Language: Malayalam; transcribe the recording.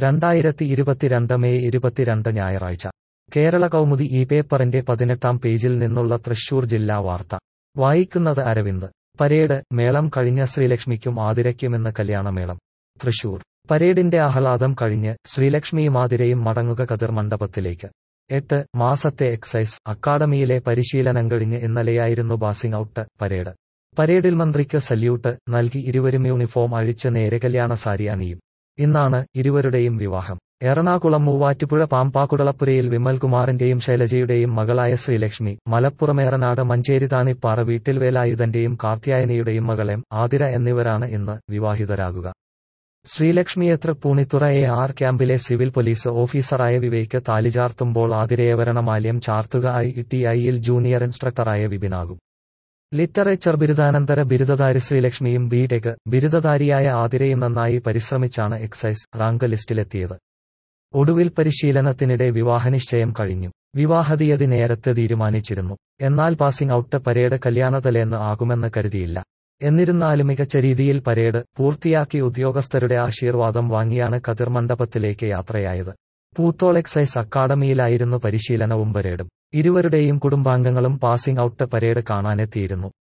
രണ്ടായിരത്തി ഇരുപത്തിരണ്ട് മെയ് ഇരുപത്തിരണ്ട് ഞായറാഴ്ച കേരള കൗമുദി ഈ പേപ്പറിന്റെ പതിനെട്ടാം പേജിൽ നിന്നുള്ള തൃശൂർ ജില്ലാ വാർത്ത വായിക്കുന്നത് അരവിന്ദ് പരേഡ് മേളം കഴിഞ്ഞ ശ്രീലക്ഷ്മിക്കും ആതിരയ്ക്കുമെന്ന് കല്യാണമേളം തൃശൂർ പരേഡിന്റെ ആഹ്ലാദം കഴിഞ്ഞ് ശ്രീലക്ഷ്മിയും ആതിരയും മടങ്ങുക കതിർ മണ്ഡപത്തിലേക്ക് എട്ട് മാസത്തെ എക്സൈസ് അക്കാഡമിയിലെ പരിശീലനം കഴിഞ്ഞ് ഇന്നലെയായിരുന്നു പാസിംഗ് ഔട്ട് പരേഡ് പരേഡിൽ മന്ത്രിക്ക് സല്യൂട്ട് നൽകി ഇരുവരും യൂണിഫോം അഴിച്ച് നേരെ കല്യാണ സാരി അണിയും ഇന്നാണ് ഇരുവരുടെയും വിവാഹം എറണാകുളം മൂവാറ്റുപുഴ പാമ്പാക്കുടളപ്പുരയിൽ വിമൽകുമാറിന്റെയും ശൈലജയുടെയും മകളായ ശ്രീലക്ഷ്മി മലപ്പുറമേറനാട് മഞ്ചേരിതാണിപ്പാറ വീട്ടിൽ വേലായുധന്റെയും കാർത്യായനിയുടെയും മകളെം ആതിര എന്നിവരാണ് ഇന്ന് വിവാഹിതരാകുക ശ്രീലക്ഷ്മിയെ തൃപ്പൂണിത്തുറ എ ആർ ക്യാമ്പിലെ സിവിൽ പോലീസ് ഓഫീസറായ വിവേക്ക് താലിചാർത്തുമ്പോൾ ആതിരയെ വരണമാല്യം ചാർത്തുക ഐ ടി ഐയിൽ ജൂനിയർ ഇൻസ്ട്രക്ടറായ വിപിനാകും ലിറ്ററേച്ചർ ബിരുദാനന്തര ബിരുദധാരി ശ്രീലക്ഷ്മിയും ബിടെക് ബിരുദധാരിയായ ആതിരയും നന്നായി പരിശ്രമിച്ചാണ് എക്സൈസ് റാങ്ക് ലിസ്റ്റിലെത്തിയത് ഒടുവിൽ പരിശീലനത്തിനിടെ വിവാഹനിശ്ചയം കഴിഞ്ഞു വിവാഹതീയതി നേരത്തെ തീരുമാനിച്ചിരുന്നു എന്നാൽ പാസിംഗ് ഔട്ട് പരേഡ് കല്യാണതലേന്ന് ആകുമെന്ന് കരുതിയില്ല എന്നിരുന്നാലും മികച്ച രീതിയിൽ പരേഡ് പൂർത്തിയാക്കി ഉദ്യോഗസ്ഥരുടെ ആശീർവാദം വാങ്ങിയാണ് കതിർ മണ്ഡപത്തിലേക്ക് യാത്രയായത് പൂത്തോൾ എക്സൈസ് അക്കാഡമിയിലായിരുന്നു പരിശീലനവും പരേഡും ഇരുവരുടെയും കുടുംബാംഗങ്ങളും പാസിംഗ് ഔട്ട് പരേഡ് കാണാനെത്തിയിരുന്നു